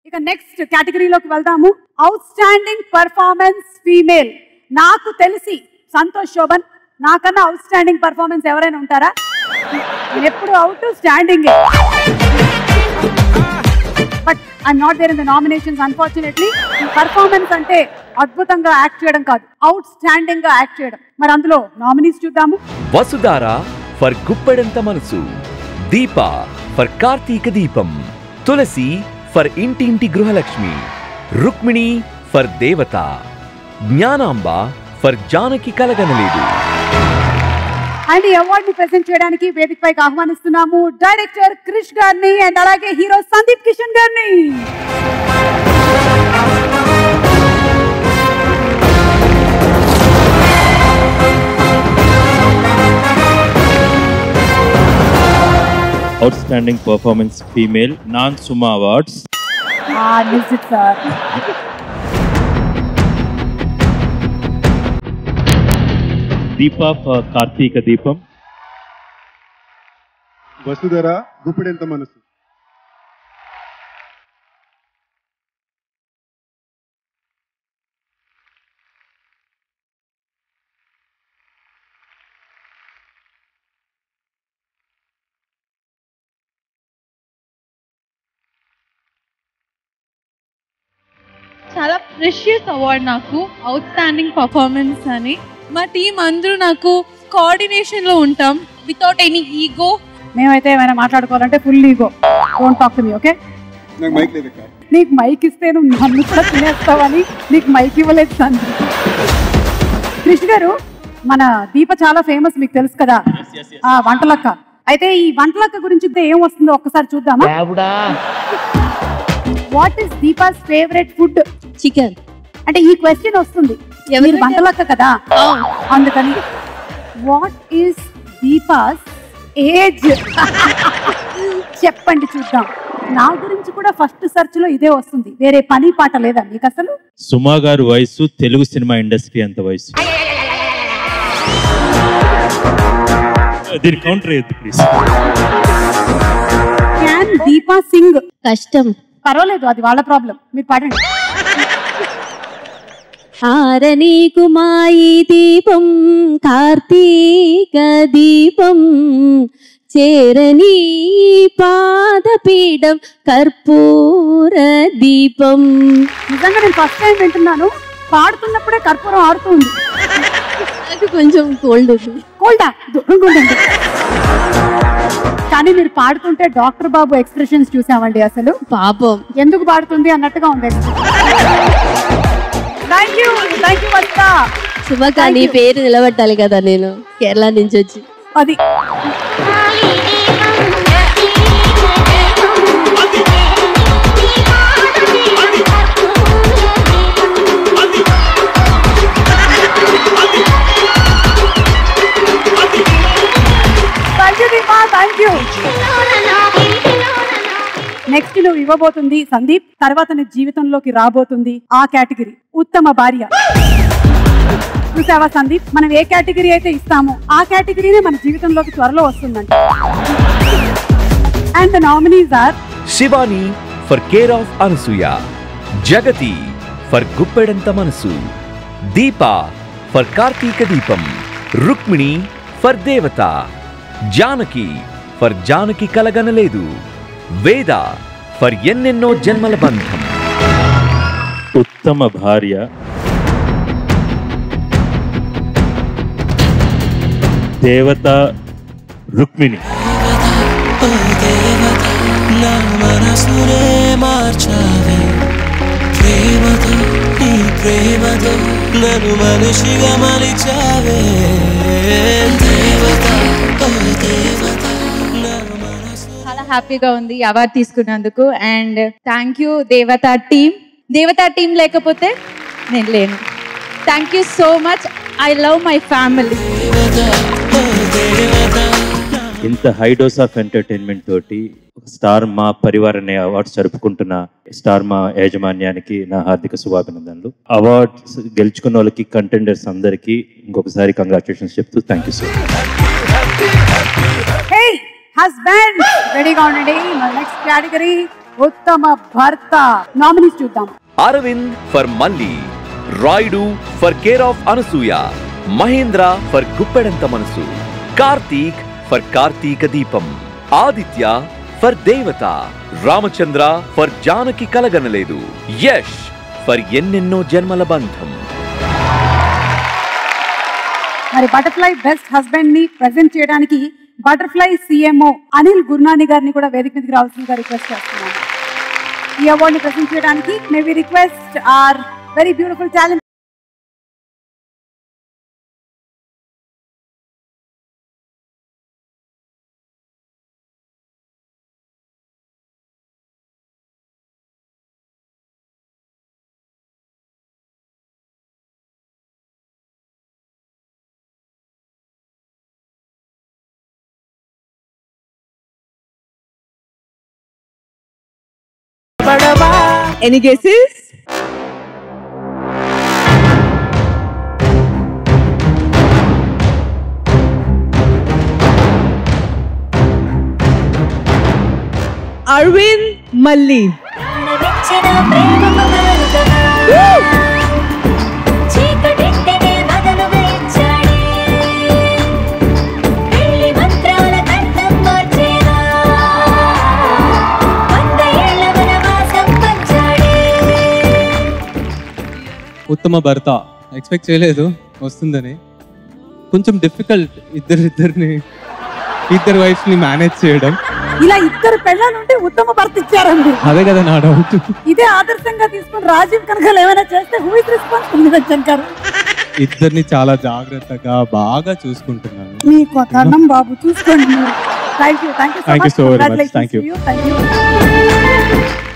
ఇక నెక్స్ట్ కేటగిరీలోకి వెళ్దాము out outstanding performance female నాకు తెలిసి సంతోష్ శోభన్ నాకన్నా అవుట్ స్టాండింగ్ పర్ఫార్మెన్స్ ఎవరైనా ఉంటారా నేను ఎప్పుడు outstanding but I'm not there in the nominations unfortunately performance అంటే అద్భుతంగా యాక్ట్ చేయడం కాదు అవుట్ స్టాండింగ్ గా యాక్ట్ చేయడం మరి అందులో నామినీస్ చూద్దాము వసుధార ఫర్ గుప్పెడంత మనసు దీప ఫర్ కార్తీక దీపం తులసి ఫర్ ఇంటింటి గృహలక్ష్మి Rukmini for Devatha Jnanamba for Janaki Kalaganaledu and ఈ అవార్డ్ ని ప్రెజెంట్ చేయడానికి వేదిక పైకి ఆహ్వానిస్తున్నాము డైరెక్టర్ క్రిష్ గారిని అండ్ అలాగే హీరో సందీప్ కిషన్ గారిని అవుట్స్టాండింగ్ పర్ఫార్మెన్స్ ఫీమేల్ నాన్ Suma awards Nijith sir Deepa for Karthika Deepam Vasudhara Guppedantha Manasu చాలా ప్రెషియస్ అవార్డ్ నాకు అవుట్ స్టాండింగ్ పర్ఫార్మెన్స్ అని మా టీం అందరూ నాకు కోఆర్డినేషన్ లో ఉంటాం వితౌట్ ఎనీ ఈగో మేమైతే ఏమైనా మాట్లాడుకోవాలంటే full ego don't talk to me okay నాకు మైక్ లేదు అక్క నీకు మైక్ ఇస్తే నువ్వు నన్ను కూడా తినేస్తావని నీకు మైక్ ఇవ్వలేదు సందీప్ కృష్ణ గారు మన దీప చాలా ఫేమస్ మీకు తెలుసు కదా ఆ వంటలక్క అయితే ఈ వంటలక్క గురించి ఏం వస్తుందో ఒక్కసారి చూద్దామా what is Deepa's favourite food chicken అంటే ఈ క్వశ్చన్ వస్తుంది ఎవరు మీరు వంటలక్క కదా అందుకని వాట్ ఈస్ దీపాస్ ఏజ్ చెప్పండి చూద్దాం నా గురించి కూడా ఫస్ట్ సెర్చ్ లో ఇదే వస్తుంది వేరే పని పాట లేదా మీకు అసలు సుమా గారు వయసు తెలుగు సినిమా ఇండస్ట్రీ ఎంత వయసు దీని కౌంటర్ అయ్యద్దు ప్లీజ్ క్యాన్ దీపా సింగ్ కష్టం పర్వాలేదు అది వాళ్ళ ప్రాబ్లం మీరు పాడండి ఆరనీకు మాయి దీపం కార్తీక దీపం చేరని పాదపీఠం కర్పూర దీపం నిజంగా నేను ఫస్ట్ టైం వింటున్నాను పాడుతున్నప్పుడే కర్పూరం ఆడుతుంది నాకు కొంచెం కోల్డ్ ఉంది కోల్డా దూరంగా ఉండండి కానీ మీరు పాడుతుంటే డాక్టర్ బాబు ఎక్స్ప్రెషన్స్ చూసామండి అసలు పాపం ఎందుకు పాడుతుంది అన్నట్టుగా ఉంది థ్యాంక్ యూ థ్యాంక్ యూ వస్తా శుభకాని పేరు నిలబెట్టాలి కదా నేను కేరళ నుంచి వచ్చి అది thank you Deepa thank you next నువ్వు ఇవ్వబోతుంది సందీప్ తర్వాత నీ జీవితంలోకి రాబోతుంది ఆ కేటగిరీ ఉత్తమ భార్య చూసావా సందీప్ మనం ఏ కేటగిరీ అయితే ఇస్తామో ఆ కేటగిరీనే మన జీవితంలోకి త్వరలో వస్తుందంట and the nominees are Shivani for care of Anasuya Jagathi for Guppedantha Manasu Deepa for Karthika దీపం రుక్మిణి ఫర్ దేవత జానకి ఫర్ జానకి కలగనలేదు వేద ఫర్ ఎన్నెన్నో జన్మల బంధం ఉత్తమ భార్య దేవత రుక్మిణి నా మనసునే మార్చావే ప్రేమతో నీ ప్రేమతో నన్ను మనిషిగా మలిచావే దేవత ఓ దేవత నా మనసు చాలా హ్యాపీగా ఉంది ఈ అవార్డు తీసుకున్నందుకు and thank you Devatha team Devatha team లేకపోతే నేను లేను thank you so much I love my family ఇంత హై డోస్ ఆఫ్ ఎంటర్టైన్మెంట్ తోటి స్టార్ మా పరివార్ అనే అవార్డ్స్ జరుపుకుంటున్న స్టార్ మా యాజమాన్యానికి నా హార్దిక శుభాభినందనలు అవార్డ్స్ గెలుచుకున్న వాళ్ళకి కంటెండర్స్ అందరికీ ఇంకొకసారి కంగ్రాచులేషన్స్ చెప్తూ thank you so much hey husband రెడీగా ఉండండి మన నెక్స్ట్ కేటగిరీ ఉత్తమ భర్త నామినీస్ చూద్దాం Aravind for Malli Rayudu for care of Anasuya Mahendra for Guppedantha Manasu Karthik for Karthika Deepam Aditya for Devatha Ramachandra for Janaki Kalaganaledu Yash for Ennenno Janmala Bandham మరి బటర్ఫ్లై బెస్ట్ హస్బెండ్ ని ప్రెజెంట్ చేయడానికి బటర్ఫ్లై సిఎంఓ అనిల్ గుర్నాని గారిని కూడా వేదిక మీదకి రావాల్సిందిగా రిక్వెస్ట్ చేస్తున్నాను ఈ అవార్డ్ ని ప్రెజెంట్ చేయడానికి may we request are very beautiful talent Any guesses? Aravind Malli నవ్వించిన ప్రేమకు కానుకగా చీకటింటిని బదులుగా ఇచ్చాడే పెళ్లి మంత్రాల కంఠం మార్చేనా వంద ఏళ్ల వనవాసం పంచాడే ఉత్తమ భర్త ఎక్స్పెక్ట్ చేయలేదు వస్తుందని కొంచెం డిఫికల్ట్ ఇద్దరిద్దరిని ఇద్దరు వైఫ్స్ ని మేనేజ్ చేయడం ఇలా ఇద్దరు పెళ్ళాలుంటే ఉత్తమ భర్త ఇచ్చారండి అదే కదా నా డౌట్ ఇదే ఆదర్శంగా తీసుకుని రాజీవ్ కనకాలు ఏమైనా చేస్తే హూ ఇస్ రెస్పాన్సిబుల్ నిరంజన్ గారు ఇద్దరిని చాలా జాగ్రత్తగా బాగా చూసుకుంటున్నాను మీకు దండం బాబు చూసుకోండి మీరు thank you thank you Thank you so very much. Thank you. Thank you